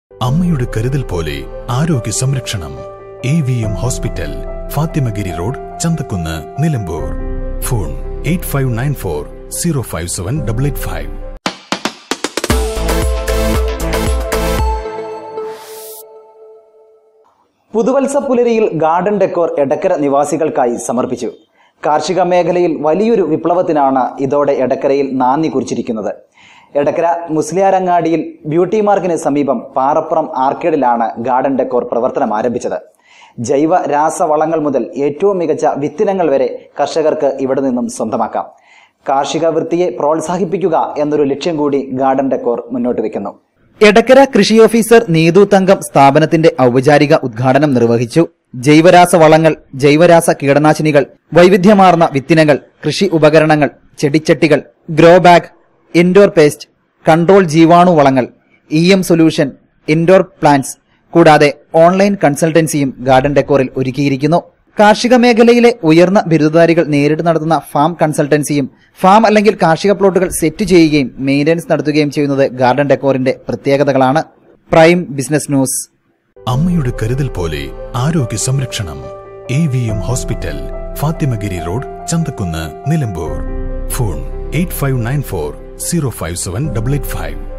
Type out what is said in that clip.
അമ്മയുടെ കരുതൽ പോലെ ആരോഗ്യ സംരക്ഷണം A V M hospital Fathimagiri road Chanthakkunnu Nilambur phone eight five nine four zero five seven double eight five പുതുവത്സ പുലരിയിൽ ഗാർഡൻ ഡെക്കോർ എടക്കര നിവാസികൾക്കായി സമർപ്പിച്ചു കാർഷിക മേഖലയിൽ വലിയൊരു വിപ്ലവത്തിനാണ് ഇതോടെ എടക്കരയിൽ നാന്ദി കുറിച്ചിരിക്കുന്നത് എടക്കര മുസ്ലിയാരങ്ങാടിയിൽ ബ്യൂട്ടി മാർക്കിന് സമീപം പാറപ്പുറം ആർക്കേഡിലാണ് ഗാർഡൻ ഡെക്കോർ പ്രവർത്തനം ആരംഭിച്ചത് ജൈവ രാസവളങ്ങൾ മുതൽ ഏറ്റവും മികച്ച വിത്തിനങ്ങൾ വരെ കർഷകർക്ക് ഇവിടെ നിന്നും സ്വന്തമാക്കാം കാർഷിക വൃത്തിയെ പ്രോത്സാഹിപ്പിക്കുക എന്നൊരു ലക്ഷ്യം കൂടി ഗാർഡൻ ഡെക്കോർ മുന്നോട്ട് വെക്കുന്നു എടക്കര കൃഷി ഓഫീസർ നീതു തങ്കം സ്ഥാപനത്തിന്റെ ഔപചാരിക ഉദ്ഘാടനം നിർവഹിച്ചു ജൈവരാസ വളങ്ങൾ ജൈവരാസ കീടനാശിനികൾ വൈവിധ്യമാർന്ന വിത്തിനങ്ങൾ കൃഷി ഉപകരണങ്ങൾ ചെടിച്ചട്ടികൾ grow bag indoor pest control ജീവാണു വളങ്ങൾ E M solution indoor plants കൂടാതെ ഓൺലൈൻ കൺസൾട്ടൻസിയും ഗാർഡൻ ഡെക്കോറിൽ ഒരുക്കിയിരിക്കുന്നു കാർഷിക മേഖലയിലെ ഉയർന്ന ബിരുദധാരികൾ നേരിട്ട് നടത്തുന്ന ഫാം കൺസൾട്ടൻസിയും ഫാം അല്ലെങ്കിൽ കാർഷിക പ്ലോട്ടുകൾ സെറ്റ് ചെയ്യുകയും മെയിന്റനൻസ് നടത്തുകയും ചെയ്യുന്നത് ഗാർഡൻ ഡെക്കോറിന്റെ പ്രത്യേകതകളാണ് പ്രൈം ബിസിനസ് ന്യൂസ് അമ്മയുടെ കരുതൽ പോലെ ആരോഗ്യ സംരക്ഷണം A V M hospital Fathimagiri road Chanthakkunnu Nilambur phone eight five nine four zero five seven double eight five